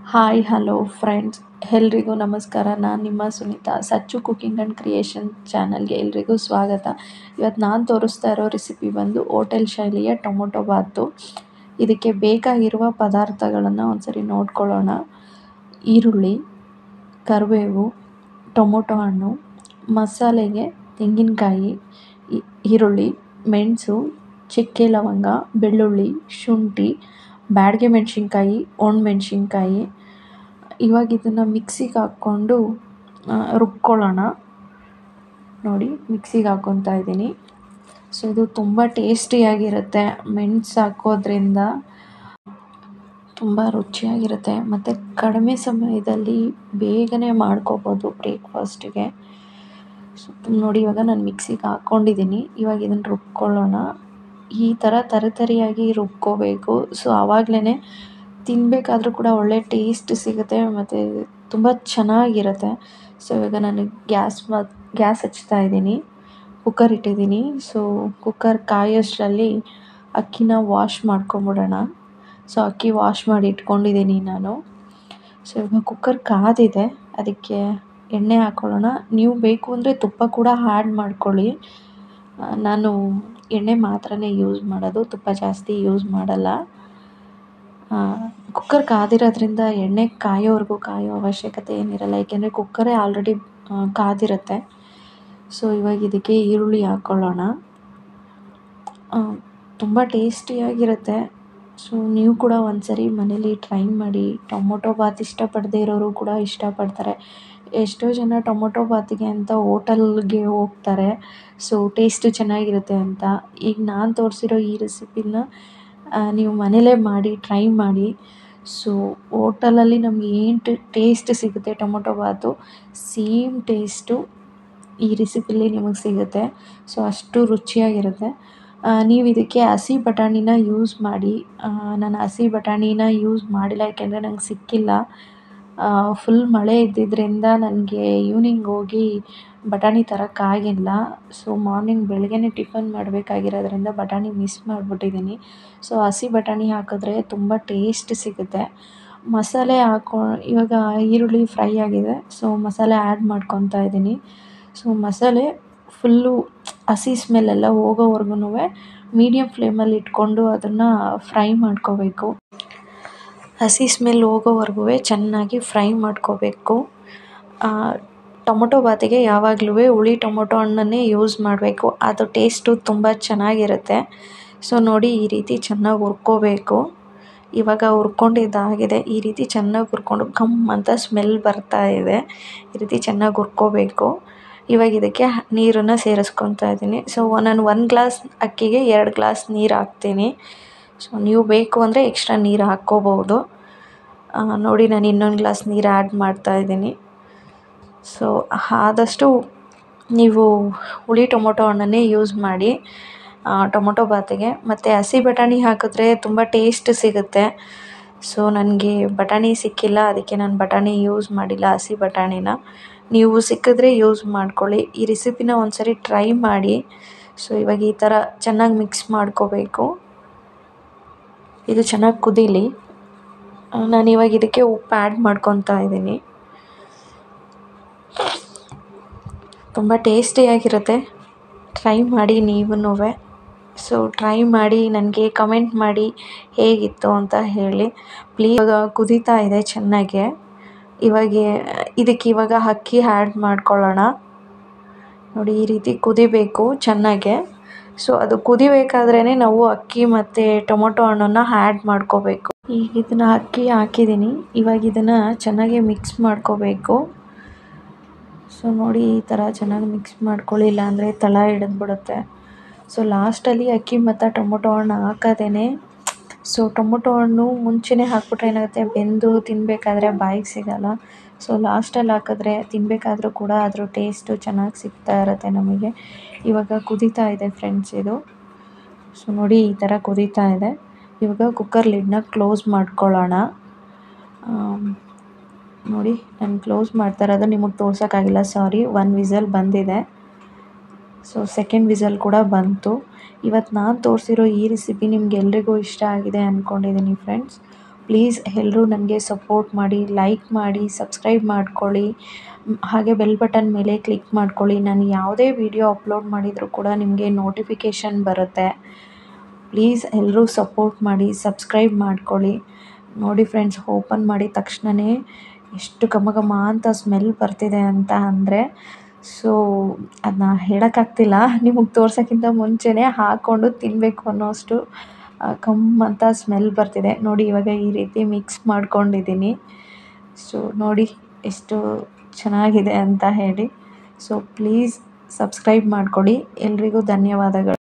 hi hello friends ಎಲ್ರಿಗೂ ನಮಸ್ಕಾರ ನಾನು ನಿಮ್ಮ Sunita Sachchu cooking and creation ಚಾನಲ್ಗೆ ಎಲ್ರಿಗೂ ಸ್ವಾಗತ ಇವತ್ತು ನಾನು ತೋರಿಸ್ತಾ ಇರೋ ರೆಸಿಪಿ ಬಂದು ಹೋಟೆಲ್ ಶೈಲಿಯ ಟೊಮೊಟೊ ಬಾತು ಇದಕ್ಕೆ ಬೇಕಾಗಿರುವ ಪದಾರ್ಥಗಳನ್ನು ಒಂದ್ಸರಿ ನೋಡ್ಕೊಳ್ಳೋಣ ಈರುಳ್ಳಿ ಕರಿಬೇವು ಟೊಮೊಟೊ ಹಣ್ಣು ಮಸಾಲೆಗೆ ತೆಂಗಿನಕಾಯಿ ಈರುಳ್ಳಿ ಮೆಣಸು ಚಕ್ಕೆ ಲವಂಗ ಬೆಳ್ಳುಳ್ಳಿ ಶುಂಠಿ ಬ್ಯಾಡಗೆ ಮೆಣಸಿನ್ಕಾಯಿ ಒಣಮೆಣ್ಸಿನ್ಕಾಯಿ ಇವಾಗ ಇದನ್ನು ಮಿಕ್ಸಿಗೆ ಹಾಕ್ಕೊಂಡು ರುಬ್ಕೊಳ್ಳೋಣ ನೋಡಿ ಮಿಕ್ಸಿಗೆ ಹಾಕ್ಕೊತಾ ಇದ್ದೀನಿ ಸೊ ಇದು ತುಂಬ ಟೇಸ್ಟಿಯಾಗಿರುತ್ತೆ ಮೆಣಸು ಹಾಕೋದ್ರಿಂದ ತುಂಬ ರುಚಿಯಾಗಿರುತ್ತೆ ಮತ್ತು ಕಡಿಮೆ ಸಮಯದಲ್ಲಿ ಬೇಗನೆ ಮಾಡ್ಕೋಬೋದು ಬ್ರೇಕ್ಫಾಸ್ಟಿಗೆ ಸೊ ನೋಡಿ ಇವಾಗ ನಾನು ಮಿಕ್ಸಿಗೆ ಹಾಕ್ಕೊಂಡಿದ್ದೀನಿ ಇವಾಗ ಇದನ್ನು ರುಬ್ಕೊಳ್ಳೋಣ ಈ ಥರ ತರಿತರಿಯಾಗಿ ರುಬ್ಕೋಬೇಕು ಸೊ ಆವಾಗಲೇ ತಿನ್ನಬೇಕಾದ್ರೂ ಕೂಡ ಒಳ್ಳೆ ಟೇಸ್ಟ್ ಸಿಗುತ್ತೆ ಮತ್ತು ತುಂಬ ಚೆನ್ನಾಗಿರುತ್ತೆ ಸೊ ಇವಾಗ ನಾನು ಗ್ಯಾಸ್ ಮ ಗ್ಯಾಸ್ ಹಚ್ತಾ ಇದ್ದೀನಿ ಕುಕ್ಕರ್ ಇಟ್ಟಿದ್ದೀನಿ ಸೊ ಕುಕ್ಕರ್ ಕಾಯೋಷ್ಟರಲ್ಲಿ ಅಕ್ಕಿನ ವಾಶ್ ಮಾಡ್ಕೊಂಬಿಡೋಣ ಸೊ ಅಕ್ಕಿ ವಾಶ್ ಮಾಡಿ ಇಟ್ಕೊಂಡಿದ್ದೀನಿ ನಾನು ಸೊ ಇವಾಗ ಕುಕ್ಕರ್ ಕಾದಿದೆ ಅದಕ್ಕೆ ಎಣ್ಣೆ ಹಾಕ್ಕೊಳ್ಳೋಣ ನೀವು ಬೇಕು ಅಂದರೆ ತುಪ್ಪ ಕೂಡ ಆ್ಯಡ್ ಮಾಡ್ಕೊಳ್ಳಿ ನಾನು ಎಣ್ಣೆ ಮಾತ್ರನೇ ಯೂಸ್ ಮಾಡೋದು ತುಪ್ಪ ಜಾಸ್ತಿ ಯೂಸ್ ಮಾಡಲ್ಲ ಕುಕ್ಕರ್ ಕಾದಿರೋದ್ರಿಂದ ಎಣ್ಣೆ ಕಾಯೋವರೆಗೂ ಕಾಯೋ ಅವಶ್ಯಕತೆ ಏನಿರಲ್ಲ ಏಕೆಂದರೆ ಕುಕ್ಕರೇ ಆಲ್ರೆಡಿ ಕಾದಿರುತ್ತೆ ಸೊ ಇವಾಗ ಇದಕ್ಕೆ ಈರುಳ್ಳಿ ಹಾಕ್ಕೊಳ್ಳೋಣ ತುಂಬ ಟೇಸ್ಟಿಯಾಗಿರುತ್ತೆ ಸೊ ನೀವು ಕೂಡ ಒಂದ್ಸರಿ ಮನೇಲಿ ಟ್ರೈ ಮಾಡಿ ಟೊಮೊಟೊ ಬಾತ್ ಇಷ್ಟಪಡದೇ ಇರೋರು ಕೂಡ ಇಷ್ಟಪಡ್ತಾರೆ ಎಷ್ಟೋ ಜನ ಟೊಮೊಟೊ ಬಾತಿಗೆ ಅಂತ ಹೋಟಲ್ಗೆ ಹೋಗ್ತಾರೆ ಸೊ ಟೇಸ್ಟು ಚೆನ್ನಾಗಿರುತ್ತೆ ಅಂತ ಈಗ ನಾನು ತೋರಿಸಿರೋ ಈ ರೆಸಿಪಿನ ನೀವು ಮನೇಲೇ ಮಾಡಿ ಟ್ರೈ ಮಾಡಿ ಸೊ ಹೋಟಲಲ್ಲಿ ನಮ್ಗೆ ಏನು ಟೇಸ್ಟ್ ಸಿಗುತ್ತೆ ಟೊಮೊಟೊ ಬಾತು ಸೇಮ್ ಟೇಸ್ಟು ಈ ರೆಸಿಪಿಲಿ ನಿಮಗೆ ಸಿಗುತ್ತೆ ಸೊ ಅಷ್ಟು ರುಚಿಯಾಗಿರುತ್ತೆ ನೀವು ಇದಕ್ಕೆ ಹಸಿ ಬಟಾಣಿನ ಯೂಸ್ ಮಾಡಿ ನಾನು ಹಸಿ ಬಟಾಣಿನ ಯೂಸ್ ಮಾಡಿಲ್ಲ ಯಾಕೆಂದರೆ ನಂಗೆ ಸಿಕ್ಕಿಲ್ಲ ಫುಲ್ ಮಳೆ ಇದ್ದಿದ್ದರಿಂದ ನನಗೆ ಈವ್ನಿಂಗ್ ಹೋಗಿ ಬಟಾಣಿ ತರೋಕ್ಕಾಗಿಲ್ಲ ಸೊ ಮಾರ್ನಿಂಗ್ ಬೆಳಗ್ಗೆನೇ ಟಿಫನ್ ಮಾಡಬೇಕಾಗಿರೋದ್ರಿಂದ ಬಟಾಣಿ ಮಿಸ್ ಮಾಡಿಬಿಟ್ಟಿದ್ದೀನಿ ಸೊ ಹಸಿ ಬಟಾಣಿ ಹಾಕಿದ್ರೆ ತುಂಬ ಟೇಸ್ಟ್ ಸಿಗುತ್ತೆ ಮಸಾಲೆ ಹಾಕೊ ಇವಾಗ ಈರುಳ್ಳಿ ಫ್ರೈ ಆಗಿದೆ ಸೊ ಮಸಾಲೆ ಆ್ಯಡ್ ಮಾಡ್ಕೊತಾ ಇದ್ದೀನಿ ಸೊ ಮಸಾಲೆ ಫುಲ್ಲು ಹಸಿ ಸ್ಮೆಲ್ಲೆಲ್ಲ ಹೋಗೋವರ್ಗು ಮೀಡಿಯಮ್ ಫ್ಲೇಮಲ್ಲಿ ಇಟ್ಕೊಂಡು ಅದನ್ನು ಫ್ರೈ ಮಾಡ್ಕೋಬೇಕು ಹಸಿ ಸ್ಮೆಲ್ ಹೋಗೋವರ್ಗು ಚೆನ್ನಾಗಿ ಫ್ರೈ ಮಾಡ್ಕೋಬೇಕು ಟೊಮೊಟೊ ಬಾತಿಗೆ ಯಾವಾಗಲೂ ಹುಳಿ ಟೊಮೊಟೊ ಹಣ್ಣನ್ನೇ ಯೂಸ್ ಮಾಡಬೇಕು ಅದು ಟೇಸ್ಟು ತುಂಬ ಚೆನ್ನಾಗಿರುತ್ತೆ ಸೊ ನೋಡಿ ಈ ರೀತಿ ಚೆನ್ನಾಗಿ ಹುರ್ಕೋಬೇಕು ಇವಾಗ ಹುರ್ಕೊಂಡಿದ್ದಾಗಿದೆ ಈ ರೀತಿ ಚೆನ್ನಾಗಿ ಹುರ್ಕೊಂಡು ಘಮ್ ಅಂತ ಸ್ಮೆಲ್ ಬರ್ತಾ ಇದೆ ಈ ರೀತಿ ಚೆನ್ನಾಗಿ ಹುರ್ಕೋಬೇಕು ಇವಾಗ ಇದಕ್ಕೆ ನೀರನ್ನು ಸೇರಿಸ್ಕೊತಾ ಇದ್ದೀನಿ ಸೊ ನಾನು ಒಂದು ಗ್ಲಾಸ್ ಅಕ್ಕಿಗೆ ಎರಡು ಗ್ಲಾಸ್ ನೀರು ಹಾಕ್ತೀನಿ ಸೊ ನೀವು ಬೇಕು ಅಂದರೆ ಎಕ್ಸ್ಟ್ರಾ ನೀರು ಹಾಕ್ಕೋಬೋದು ನೋಡಿ ನಾನು ಇನ್ನೊಂದು ಗ್ಲಾಸ್ ನೀರು ಆ್ಯಡ್ ಮಾಡ್ತಾ ಇದ್ದೀನಿ ಸೊ ಆದಷ್ಟು ನೀವು ಹುಳಿ ಟೊಮೊಟೊ ಹಣ್ಣನ್ನೇ ಯೂಸ್ ಮಾಡಿ ಟೊಮೊಟೊ ಬಾತಿಗೆ ಮತ್ತು ಹಸಿ ಬಟಾಣಿ ಹಾಕಿದ್ರೆ ತುಂಬ ಟೇಸ್ಟ್ ಸಿಗುತ್ತೆ ಸೊ ನನಗೆ ಬಟಾಣಿ ಸಿಕ್ಕಿಲ್ಲ ಅದಕ್ಕೆ ನಾನು ಬಟಾಣಿ ಯೂಸ್ ಮಾಡಿಲ್ಲ ಹಸಿ ಬಟಾಣಿನ ನೀವು ಸಿಕ್ಕಿದ್ರೆ ಯೂಸ್ ಮಾಡ್ಕೊಳ್ಳಿ ಈ ರೆಸಿಪಿನ ಒಂದ್ಸರಿ ಟ್ರೈ ಮಾಡಿ ಸೊ ಇವಾಗ ಈ ಥರ ಚೆನ್ನಾಗಿ ಮಿಕ್ಸ್ ಮಾಡ್ಕೋಬೇಕು ಇದು ಚೆನ್ನಾಗಿ ಕುದೀಲಿ ನಾನು ಇವಾಗ ಇದಕ್ಕೆ ಉಪ್ಪು ಆ್ಯಡ್ ಮಾಡ್ಕೊತಾ ಇದ್ದೀನಿ ತುಂಬ ಟೇಸ್ಟಿಯಾಗಿರುತ್ತೆ ಟ್ರೈ ಮಾಡಿ ನೀವೂ ಸೊ ಟ್ರೈ ಮಾಡಿ ನನಗೆ ಕಮೆಂಟ್ ಮಾಡಿ ಹೇಗಿತ್ತು ಅಂತ ಹೇಳಿ ಪ್ಲೀಸ್ ಇವಾಗ ಕುದೀತಾ ಇದೆ ಚೆನ್ನಾಗೆ ಇವಾಗ ಇದಕ್ಕೆ ಇವಾಗ ಅಕ್ಕಿ ಆ್ಯಡ್ ಮಾಡ್ಕೊಳ್ಳೋಣ ನೋಡಿ ಈ ರೀತಿ ಕುದಿಬೇಕು ಚೆನ್ನಾಗೆ ಸೊ ಅದು ಕುದಿಬೇಕಾದ್ರೇ ನಾವು ಅಕ್ಕಿ ಮತ್ತು ಟೊಮೊಟೊ ಹಣ್ಣನ್ನು ಆ್ಯಡ್ ಮಾಡ್ಕೋಬೇಕು ಈಗ ಇದನ್ನು ಅಕ್ಕಿ ಹಾಕಿದ್ದೀನಿ ಇವಾಗ ಇದನ್ನು ಚೆನ್ನಾಗಿ ಮಿಕ್ಸ್ ಮಾಡ್ಕೋಬೇಕು ಸೊ ನೋಡಿ ಈ ಥರ ಚೆನ್ನಾಗಿ ಮಿಕ್ಸ್ ಮಾಡ್ಕೊಳ್ಳಿ ಇಲ್ಲಾಂದರೆ ತಳ ಹಿಡಿದ್ಬಿಡುತ್ತೆ ಸೊ ಲಾಸ್ಟಲ್ಲಿ ಅಕ್ಕಿ ಮತ್ತು ಟೊಮೊಟೊ ಹಣ್ಣು ಹಾಕೋದೇ ಸೊ ಟೊಮೊಟೊ ಹಣ್ಣು ಮುಂಚೆನೇ ಹಾಕ್ಬಿಟ್ರೆ ಏನಾಗುತ್ತೆ ಬೆಂದು ತಿನ್ನಬೇಕಾದ್ರೆ ಬಾಯಿಗೆ ಸಿಗೋಲ್ಲ ಸೊ ಲಾಸ್ಟಲ್ಲಿ ಹಾಕಿದ್ರೆ ತಿನ್ನಬೇಕಾದ್ರೂ ಕೂಡ ಅದ್ರ ಟೇಸ್ಟು ಚೆನ್ನಾಗಿ ಸಿಗ್ತಾ ಇರುತ್ತೆ ನಮಗೆ ಇವಾಗ ಕುದೀತಾ ಇದೆ ಫ್ರೆಂಡ್ಸ್ ಇದು ಸೊ ನೋಡಿ ಈ ಥರ ಕುದೀತಾ ಇದೆ ಇವಾಗ ಕುಕ್ಕರ್ ಲಿಡ್ನ ಕ್ಲೋಸ್ ಮಾಡ್ಕೊಳ್ಳೋಣ ನೋಡಿ ನಾನು ಕ್ಲೋಸ್ ಮಾಡ್ತಾ ಇರೋದು ನಿಮಗೆ ತೋರ್ಸೋಕ್ಕಾಗಿಲ್ಲ ಸಾರಿ ಒನ್ ವಿಸಲ್ ಬಂದಿದೆ ಸೊ ಸೆಕೆಂಡ್ ವಿಸಲ್ ಕೂಡ ಬಂತು ಇವತ್ತು ನಾನು ತೋರಿಸಿರೋ ಈ ರೆಸಿಪಿ ನಿಮ್ಗೆ ಎಲ್ರಿಗೂ ಇಷ್ಟ ಆಗಿದೆ ಅಂದ್ಕೊಂಡಿದ್ದೀನಿ ಫ್ರೆಂಡ್ಸ್ ಪ್ಲೀಸ್ ಎಲ್ಲರೂ ನನಗೆ ಸಪೋರ್ಟ್ ಮಾಡಿ ಲೈಕ್ ಮಾಡಿ ಸಬ್ಸ್ಕ್ರೈಬ್ ಮಾಡ್ಕೊಳ್ಳಿ ಹಾಗೆ ಬೆಲ್ ಬಟನ್ ಮೇಲೆ ಕ್ಲಿಕ್ ಮಾಡ್ಕೊಳ್ಳಿ ನಾನು ಯಾವುದೇ ವಿಡಿಯೋ ಅಪ್ಲೋಡ್ ಮಾಡಿದರೂ ಕೂಡ ನಿಮಗೆ ನೋಟಿಫಿಕೇಷನ್ ಬರುತ್ತೆ ಪ್ಲೀಸ್ ಎಲ್ಲರೂ ಸಪೋರ್ಟ್ ಮಾಡಿ ಸಬ್ಸ್ಕ್ರೈಬ್ ಮಾಡ್ಕೊಳ್ಳಿ ನೋಡಿ ಫ್ರೆಂಡ್ಸ್ ಓಪನ್ ಮಾಡಿದ ತಕ್ಷಣವೇ ಎಷ್ಟು ಘಮ ಘಮ ಅಂತ ಸ್ಮೆಲ್ ಬರ್ತಿದೆ ಅಂತ ಅಂದರೆ ಸೊ ಅದನ್ನ ಹೇಳೋಕ್ಕಾಗ್ತಿಲ್ಲ ನಿಮಗೆ ತೋರ್ಸೋಕ್ಕಿಂತ ಮುಂಚೆನೇ ಹಾಕ್ಕೊಂಡು ತಿನ್ನಬೇಕು ಅನ್ನೋಷ್ಟು ಘಮ್ ಅಂತ ಸ್ಮೆಲ್ ಬರ್ತಿದೆ ನೋಡಿ ಇವಾಗ ಈ ರೀತಿ ಮಿಕ್ಸ್ ಮಾಡ್ಕೊಂಡಿದ್ದೀನಿ ಸೊ ನೋಡಿ ಎಷ್ಟು ಚೆನ್ನಾಗಿದೆ ಅಂತ ಹೇಳಿ ಸೊ ಪ್ಲೀಸ್ ಸಬ್ಸ್ಕ್ರೈಬ್ ಮಾಡ್ಕೊಳ್ಳಿ ಎಲ್ರಿಗೂ ಧನ್ಯವಾದಗಳು